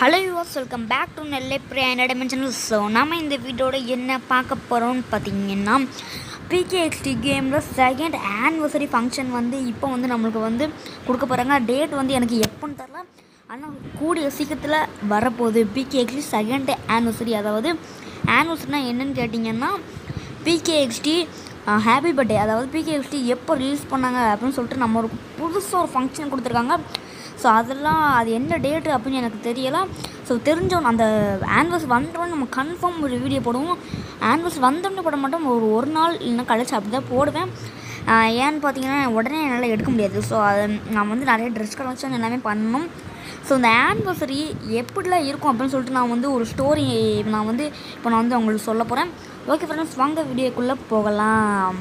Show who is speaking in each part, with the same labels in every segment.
Speaker 1: hello yours welcome back to Nellai Priya என்னோட channel so நம்ம இந்த வீடியோட என்ன பார்க்க போகிறோம்னு பார்த்தீங்கன்னா பிகேஎக்ஸ்டி கேமில் செகண்ட் ஆனிவர்சரி ஃபங்க்ஷன் வந்து இப்போ வந்து நம்மளுக்கு வந்து கொடுக்க போகிறாங்க டேட் வந்து எனக்கு எப்போன்னு தெரில ஆனால் கூடிய சீக்கிரத்தில் வரப்போகுது பிகேஎக்ஸ்டி செகண்ட் ஆனிவர்சரி அதாவது ஆனிவர்சரினா என்னன்னு கேட்டிங்கன்னா பிகேஎக்ஸ்டி ஹாப்பி பர்த்டே அதாவது பிகேஎக்ஸ்டி எப்போ ரிலீஸ் பண்ணாங்க அப்படின்னு சொல்லிட்டு நம்ம ஒரு புதுசாக ஒரு ஃபங்க்ஷன் கொடுத்துருக்காங்க ஸோ அதெல்லாம் அது என்ன டேட்டு அப்படின்னு எனக்கு தெரியல ஸோ தெரிஞ்சவன் அந்த ஆனிவர்ஸ் வந்தோடனே நம்ம கன்ஃபார்ம் ஒரு வீடியோ போடுவோம் ஆனிவர்ஸ் வந்தோடனே போட மாட்டோம் ஒரு ஒரு நாள் இல்லைன்னா கழிச்சு அப்படி தான் போடுவேன் ஆஹ் ஏன்னு பார்த்தீங்கன்னா உடனே என்னால் எடுக்க முடியாது ஸோ அதை நான் வந்து நிறைய ட்ரெஸ் கலெக்ஷன் எல்லாமே பண்ணணும் ஸோ இந்த ஆனிவர்சரி எப்படிலாம் இருக்கும் அப்படின்னு சொல்லிட்டு நான் வந்து ஒரு ஸ்டோரி நான் வந்து இப்போ நான் வந்து உங்களுக்கு சொல்ல போகிறேன் ஓகே ஃப்ரெண்ட்ஸ் வாங்க வீடியோக்குள்ளே போகலாம்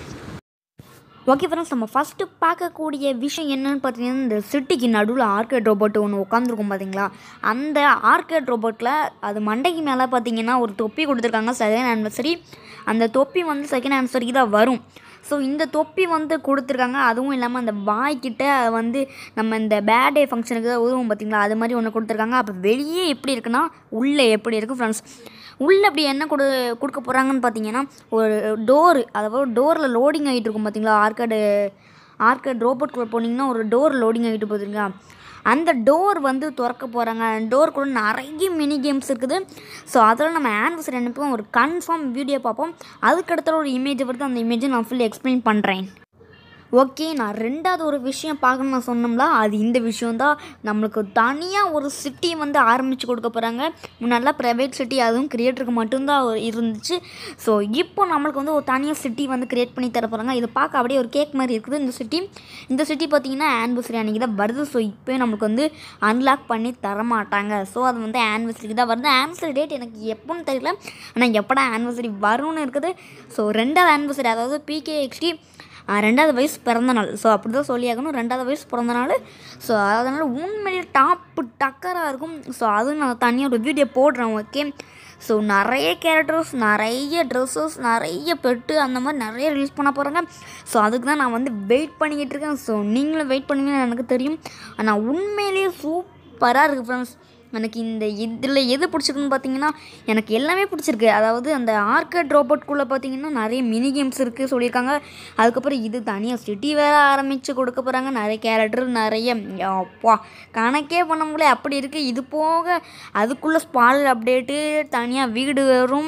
Speaker 1: ஓகே ஃப்ரெண்ட்ஸ் நம்ம ஃபஸ்ட்டு பார்க்கக்கூடிய விஷயம் என்னன்னு பார்த்தீங்கன்னா இந்த சிட்டிக்கு நடுவில் ஆர்கேட் ரோபோட் ஒன்று உட்காந்துருக்கும் பார்த்தீங்களா அந்த ஆர்கேட் ரோபோட்டில் அது மண்டைக்கு மேலே பார்த்தீங்கன்னா ஒரு தொப்பி கொடுத்துருக்காங்க செகண்ட் ஆனிவர்சரி அந்த தொப்பி வந்து செகண்ட் ஆனிவர்சரிக்கு தான் வரும் ஸோ இந்த தொப்பி வந்து கொடுத்துருக்காங்க அதுவும் இல்லாமல் அந்த வாய்க்கிட்ட வந்து நம்ம இந்த பேர்டே ஃபங்க்ஷனுக்கு தான் உதவும் பார்த்தீங்களா அது மாதிரி ஒன்று கொடுத்துருக்காங்க அப்போ வெளியே எப்படி இருக்குன்னா உள்ளே எப்படி இருக்குது ஃப்ரெண்ட்ஸ் உள்ளே அப்படி என்ன கொடு கொடுக்க போகிறாங்கன்னு பார்த்தீங்கன்னா ஒரு டோரு அதாவது டோரில் லோடிங் ஆகிட்டு இருக்கும் பார்த்தீங்களா ஆர்கேடு ஆர்கேட் ரோபோட்குள்ளே போனீங்கன்னா ஒரு டோர் லோடிங் ஆகிட்டு போகுதுங்களா அந்த டோர் வந்து திறக்க போகிறாங்க டோர் கூட நிறைய மினி கேம்ஸ் இருக்குது ஸோ அதில் நம்ம ஆனிவர்சரி அனுப்புவோம் ஒரு கன்ஃபார்ம் வீடியோ பார்ப்போம் அதுக்கடுத்த ஒரு இமேஜ் வருது அந்த இமேஜை நான் ஃபுல் எக்ஸ்பிளைன் பண்ணுறேன் ஓகே நான் ரெண்டாவது ஒரு விஷயம் பார்க்கணும் நான் சொன்னோம்ல அது இந்த விஷயம்தான் நம்மளுக்கு தனியாக ஒரு சிட்டி வந்து ஆரம்பித்து கொடுக்க போகிறாங்க முன்னாடிலாம் ப்ரைவேட் சிட்டி அதுவும் கிரியேட்டருக்கு மட்டும்தான் இருந்துச்சு ஸோ இப்போ நம்மளுக்கு வந்து ஒரு தனியாக சிட்டி வந்து கிரியேட் பண்ணி தர போகிறாங்க இதை பார்க்க அப்படியே ஒரு கேக் மாதிரி இருக்குது இந்த சிட்டி இந்த சிட்டி பார்த்தீங்கன்னா ஆனிவர்சரி அன்றைக்கி தான் வருது ஸோ இப்போ நம்மளுக்கு வந்து அன்லாக் பண்ணி தர மாட்டாங்க ஸோ அது வந்து ஆனிவர்சரிக்கு தான் வருது ஆனிவர்சரி டேட் எனக்கு எப்போன்னு தெரியல ஆனால் எப்படா ஆனிவர்சரி வரும்னு இருக்குது ஸோ ரெண்டாவது ஆனிவர்சரி அதாவது பிகேஎக்ஸ்டி ரெண்டாவது வயசு பிறந்த நாள் ஸோ அப்படி தான் சொல்லியாகணும் ரெண்டாவது வயசு பிறந்த நாள் ஸோ அதனால் உண்மையிலே டாப்பு டக்கராக இருக்கும் ஸோ அதுவும் நான் தனியாக ஒரு வீடியோ போடுறேன் ஓகே ஸோ நிறைய கேரக்டர்ஸ் நிறைய ட்ரெஸ்ஸஸ் நிறைய பெட்டு அந்த மாதிரி நிறைய ரிலீஸ் பண்ண போகிறாங்க ஸோ அதுக்கு தான் நான் வந்து வெயிட் பண்ணிக்கிட்டு இருக்கேன் ஸோ நீங்களும் வெயிட் பண்ணுவீங்கன்னு எனக்கு தெரியும் ஆனால் உண்மையிலேயே சூப்பராக இருக்குது ஃப்ரெண்ட்ஸ் எனக்கு இந்த இதில் எது பிடிச்சிருக்குன்னு பார்த்தீங்கன்னா எனக்கு எல்லாமே பிடிச்சிருக்கு அதாவது அந்த ஆர்கேட் ரோபோட்குள்ளே பார்த்தீங்கன்னா நிறைய மினி கேம்ஸ் இருக்குது சொல்லியிருக்காங்க அதுக்கப்புறம் இது தனியாக சிட்டி வேறு ஆரம்பித்து கொடுக்க போகிறாங்க நிறைய கேரக்டர் நிறைய அப்பா கணக்கே பண்ண முடியல அப்படி இருக்குது இது போக அதுக்குள்ளே ஸ்பால் அப்டேட்டு தனியாக வீடு வரும்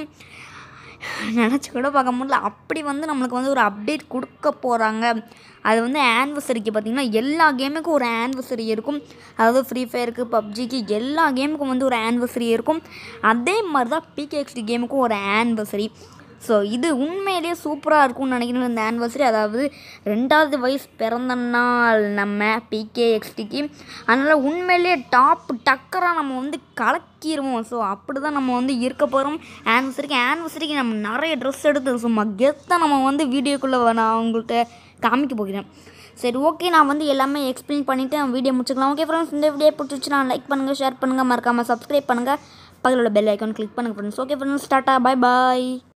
Speaker 1: நினச்சி கூட பார்க்க முடியல அப்படி வந்து நம்மளுக்கு வந்து ஒரு அப்டேட் கொடுக்க போகிறாங்க அது வந்து ஆனிவர்சரிக்கு பார்த்திங்கன்னா எல்லா கேமுக்கும் ஒரு ஆனிவர்சரி இருக்கும் அதாவது ஃப்ரீ ஃபயருக்கு பப்ஜிக்கு எல்லா கேமுக்கும் வந்து ஒரு ஆனிவர்சரி இருக்கும் அதே மாதிரி தான் பிகேஎக்ஸ்டி கேமுக்கும் ஒரு ஆனிவர்சரி ஸோ இது உண்மையிலேயே சூப்பராக இருக்கும்னு நினைக்கிறேன் இந்த ஆனிவர்சரி அதாவது ரெண்டாவது வயசு பிறந்த நாள் நம்ம பிகேஎக்ஸ்டிக்கு அதனால் உண்மையிலேயே டாப் டக்கராக நம்ம வந்து கலக்கிடுவோம் ஸோ அப்படி தான் நம்ம வந்து இருக்க போகிறோம் ஆனிவர்சரிக்கு ஆனிவர்சரிக்கு நம்ம நிறைய ட்ரெஸ் எடுத்து சும்மா கெத்தாக நம்ம வந்து வீடியோக்குள்ளே நான் உங்கள்கிட்ட காமிக்க போகிறேன் சரி ஓகே நான் வந்து எல்லாமே எக்ஸ்பிளைன் பண்ணிவிட்டு வீடியோ முடிச்சுக்கலாம் ஓகே ஃப்ரெண்ட்ஸ் இந்த வீடியோ பிடிச்சிச்சுன்னா லைக் பண்ணுங்கள் ஷேர் பண்ணுங்கள் மறக்காமல் சப்ஸ்கிரைப் பண்ணுங்கள் பக்கத்தில் உள்ள பெல் ஐக்கான் கிளிக் பண்ணுங்கள் ஃப்ரெண்ட்ஸ் ஓகே ஃப்ரெண்ட்ஸ் டாட்டா பாய் பாய்